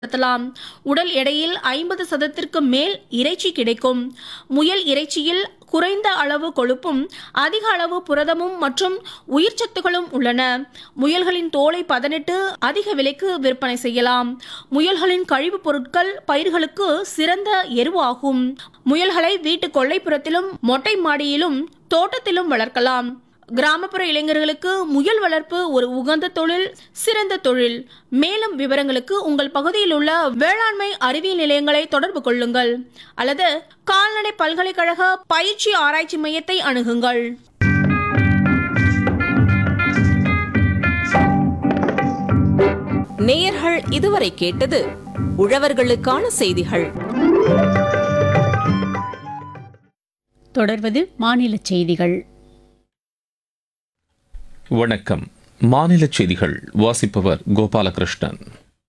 பயன்படுத்தலாம் உடல் எடையில் ஐம்பது சதத்திற்கு மேல் இறைச்சி கிடைக்கும் முயல் இறைச்சியில் குறைந்த அளவு கொழுப்பும் அதிக அளவு புரதமும் மற்றும் உயிர்ச்சத்துகளும் உள்ளன முயல்களின் தோலை பதனிட்டு அதிக விலைக்கு விற்பனை செய்யலாம் முயல்களின் கழிவுப் பொருட்கள் பயிர்களுக்கு சிறந்த எருவாகும் முயல்களை வீட்டு கொல்லைப்புறத்திலும் மொட்டை மாடியிலும் தோட்டத்திலும் வளர்க்கலாம் கிராமப்புற இளைஞர்களுக்கு முயல் வளர்ப்பு ஒரு உகந்த தொழில் சிறந்த தொழில் மேலும் விவரங்களுக்கு உங்கள் பகுதியில் உள்ள வேளாண்மை அறிவியல் நிலையங்களை தொடர்பு கொள்ளுங்கள் அல்லது கால்நடை பல்கலைக்கழக பயிற்சி ஆராய்ச்சி மையத்தை அணுகுங்கள் நேயர்கள் இதுவரை கேட்டது உழவர்களுக்கான செய்திகள் தொடர்வது மாநில செய்திகள் வணக்கம் மாநில செய்திகள் வாசிப்பவர் கோபாலகிருஷ்ணன்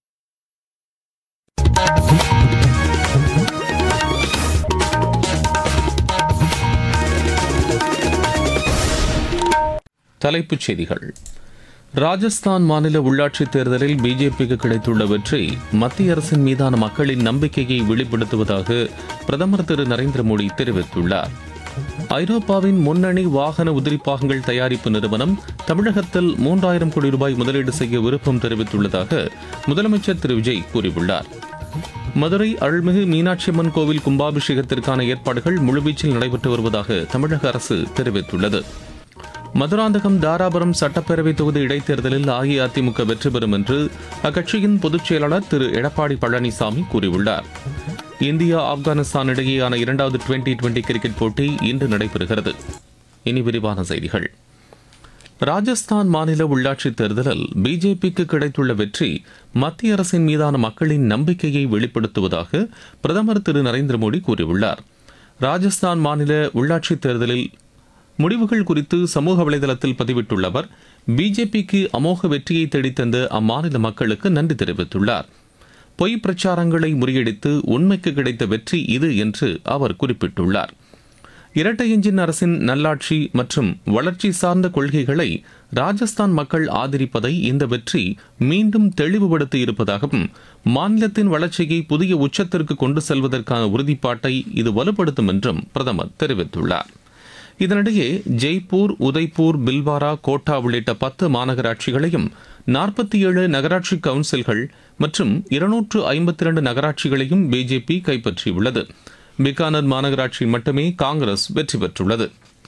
தலைப்புச் செய்திகள் ராஜஸ்தான் மாநில உள்ளாட்சித் தேர்தலில் பிஜேபிக்கு கிடைத்துள்ள வெற்றி மத்திய அரசின் மீதான மக்களின் நம்பிக்கையை வெளிப்படுத்துவதாக பிரதமர் திரு நரேந்திர மோடி தெரிவித்துள்ளார் ஐரோப்பாவின் முன்னணி வாகன உதிரிப்பாகங்கள் தயாரிப்பு நிறுவனம் தமிழகத்தில் மூன்றாயிரம் கோடி ரூபாய் முதலீடு செய்ய விருப்பம் தெரிவித்துள்ளதாக முதலமைச்சர் திரு விஜய் கூறியுள்ளார் மதுரை அருள்மிகு மீனாட்சியம்மன் கோவில் கும்பாபிஷேகத்திற்கான ஏற்பாடுகள் முழுவீச்சில் நடைபெற்று வருவதாக தமிழக அரசு தெரிவித்துள்ளது மதுராந்தகம் தாராபுரம் சட்டப்பேரவை தொகுதி இடைத்தேர்தலில் அஇஅதிமுக வெற்றி பெறும் என்று அக்கட்சியின் பொதுச் செயலாளர் திரு எடப்பாடி பழனிசாமி கூறியுள்ளார் இந்தியா ஆப்கானிஸ்தான் இடையேயான இரண்டாவது டுவெண்டி டுவெண்டி கிரிக்கெட் போட்டி இன்று நடைபெறுகிறது இனி விரிவான செய்திகள் ராஜஸ்தான் மாநில உள்ளாட்சித் தேர்தலில் பிஜேபிக்கு கிடைத்துள்ள வெற்றி மத்திய அரசின் மீதான மக்களின் நம்பிக்கையை வெளிப்படுத்துவதாக பிரதமர் திரு நரேந்திர மோடி கூறியுள்ளார் ராஜஸ்தான் மாநில உள்ளாட்சித் தேர்தலில் முடிவுகள் குறித்து சமூக வலைதளத்தில் பதிவிட்டுள்ள அவர் பிஜேபிக்கு அமோக வெற்றியை தேடித்தந்த அம்மாநில மக்களுக்கு நன்றி தெரிவித்துள்ளார் பொய் பிரச்சாரங்களை முறியடித்து உண்மைக்கு கிடைத்த வெற்றி இது என்று அவர் குறிப்பிட்டுள்ளார் இரட்டை எஞ்சின் அரசின் நல்லாட்சி மற்றும் வளர்ச்சி சார்ந்த கொள்கைகளை ராஜஸ்தான் மக்கள் ஆதரிப்பதை இந்த வெற்றி மீண்டும் தெளிவுபடுத்தி இருப்பதாகவும் மாநிலத்தின் வளர்ச்சியை புதிய உச்சத்திற்கு கொண்டு செல்வதற்கான உறுதிப்பாட்டை இது வலுப்படுத்தும் என்றும் பிரதமர் தெரிவித்துள்ளார் இதனிடையே ஜெய்ப்பூர் உதய்பூர் பில்வாரா கோட்டா உள்ளிட்ட பத்து மாநகராட்சிகளையும் நாற்பத்தி ஏழு நகராட்சி கவுன்சில்கள் மற்றும் இருநூற்று ஐம்பத்தி இரண்டு நகராட்சிகளையும் பிஜேபி கைப்பற்றியுள்ளது பிகானர் மாநகராட்சி மட்டுமே காங்கிரஸ் வெற்றி பெற்றுள்ளது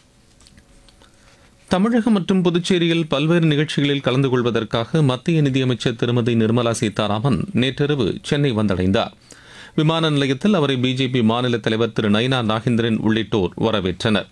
தமிழகம் மற்றும் புதுச்சேரியில் பல்வேறு நிகழ்ச்சிகளில் கலந்து கொள்வதற்காக மத்திய நிதியமைச்சர் திருமதி நிர்மலா சீதாராமன் நேற்றிரவு சென்னை வந்தடைந்தார் விமான நிலையத்தில் அவரை பிஜேபி மாநில தலைவர் திரு நயினா நாகேந்திரன் உள்ளிட்டோர் வரவேற்றனர்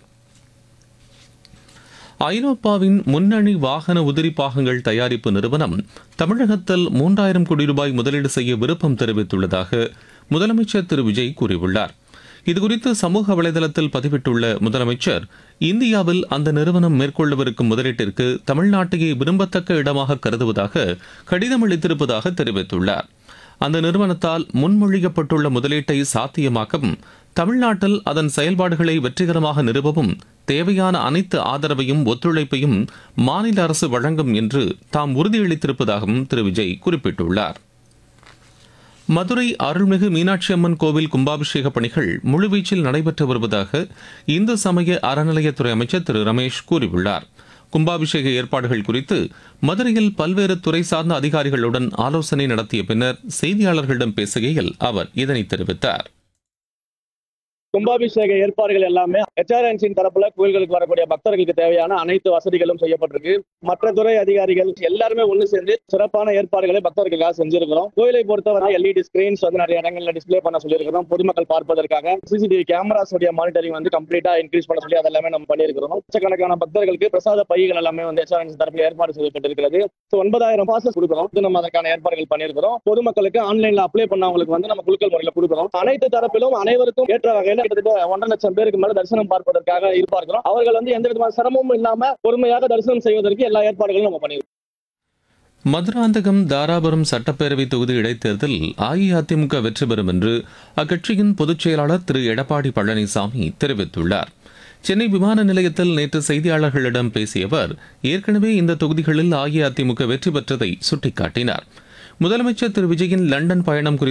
ஐரோப்பாவின் முன்னணி வாகன உதிரி பாகங்கள் தயாரிப்பு நிறுவனம் தமிழகத்தில் மூன்றாயிரம் கோடி ரூபாய் முதலீடு செய்ய விருப்பம் தெரிவித்துள்ளதாக முதலமைச்சர் திரு விஜய் கூறியுள்ளார் இதுகுறித்து சமூக வலைதளத்தில் பதிவிட்டுள்ள முதலமைச்சர் இந்தியாவில் அந்த நிறுவனம் மேற்கொள்ளவிருக்கும் முதலீட்டிற்கு தமிழ்நாட்டையே விரும்பத்தக்க இடமாக கருதுவதாக கடிதம் அளித்திருப்பதாக தெரிவித்துள்ளார் அந்த நிறுவனத்தால் முன்மொழியப்பட்டுள்ள முதலீட்டை சாத்தியமாக்கவும் தமிழ்நாட்டில் அதன் செயல்பாடுகளை வெற்றிகரமாக நிறுவவும் தேவையான அனைத்து ஆதரவையும் ஒத்துழைப்பையும் மாநில அரசு வழங்கும் என்று தாம் உறுதியளித்திருப்பதாகவும் திரு விஜய் குறிப்பிட்டுள்ளார் மதுரை அருள்மிகு மீனாட்சி அம்மன் கோவில் கும்பாபிஷேக பணிகள் முழுவீச்சில் நடைபெற்று வருவதாக இந்து சமய அறநிலையத்துறை அமைச்சர் திரு ரமேஷ் கூறியுள்ளார் கும்பாபிஷேக ஏற்பாடுகள் குறித்து மதுரையில் பல்வேறு துறை சார்ந்த அதிகாரிகளுடன் ஆலோசனை நடத்திய பின்னர் செய்தியாளர்களிடம் பேசுகையில் அவர் இதனை தெரிவித்தார் கும்பாபிஷேக ஏற்பாடுகள் எல்லாமே ஹெச்ஆர்என்சியின் தரப்புல கோயில்களுக்கு வரக்கூடிய பக்தர்களுக்கு தேவையான அனைத்து வசதிகளும் செய்யப்பட்டிருக்கு மற்ற துறை அதிகாரிகள் எல்லாருமே ஒண்ணு சேர்ந்து சிறப்பான ஏற்பாடுகளை பக்தர்களுக்காக செஞ்சிருக்கிறோம் கோயிலை பொறுத்தவரை எல்இடி ஸ்கிரீன்ஸ் வந்து நிறைய இடங்கள்ல டிஸ்ப்ளே பண்ண சொல்லியிருக்கிறோம் பொதுமக்கள் பார்ப்பதற்காக சிசிடிவி கேமராஸ் உடைய மானிட்டரிங் வந்து கம்ப்ளீட்டா இன்க்ரீஸ் பண்ண சொல்லி அதெல்லாமே நம்ம பண்ணியிருக்கிறோம் லட்சக்கணக்கான பக்தர்களுக்கு பிரசாத பைகள் எல்லாமே வந்து ஹெச்ஆர்என்சி தரப்புல ஏற்பாடு செய்யப்பட்டிருக்கிறது So, ஒன்பதாயிரம் பாசஸ் கொடுக்குறோம் இது நம்ம அதற்கான ஏற்பாடுகள் பண்ணியிருக்கிறோம் பொதுமக்களுக்கு ஆன்லைன்ல அப்ளை பண்ணவங்களுக்கு வந்து நம்ம குழுக்கள் முறையில கொடுக்குறோம் அனைத்து தரப்பிலும் அனைவருக்கும் ஏற்ற வகையில கிட்டத்தட்ட ஒன்றரை லட்சம் பேருக்கு மேல தரிசனம் பார்ப்பதற்காக எதிர்பார்க்கிறோம் அவர்கள் வந்து எந்த விதமான சிரமமும் இல்லாம பொறுமையாக தரிசனம் செய்வதற்கு எல்லா ஏற்பாடுகளும் நம்ம பண்ணியிருக்கோம் மதுராந்தகம் தாராபுரம் சட்டப்பேரவை தொகுதி இடைத்தேர்தல் அஇஅதிமுக வெற்றி பெறும் என்று அக்கட்சியின் பொதுச் செயலாளர் திரு எடப்பாடி பழனிசாமி தெரிவித்துள்ளார் சென்னை விமான நிலையத்தில் நேற்று செய்தியாளர்களிடம் பேசிய அவர் ஏற்கனவே இந்த தொகுதிகளில் அஇஅதிமுக வெற்றி பெற்றதை சுட்டிக்காட்டினார் முதலமைச்சர் திரு விஜயின் லண்டன் பயணம் குறித்து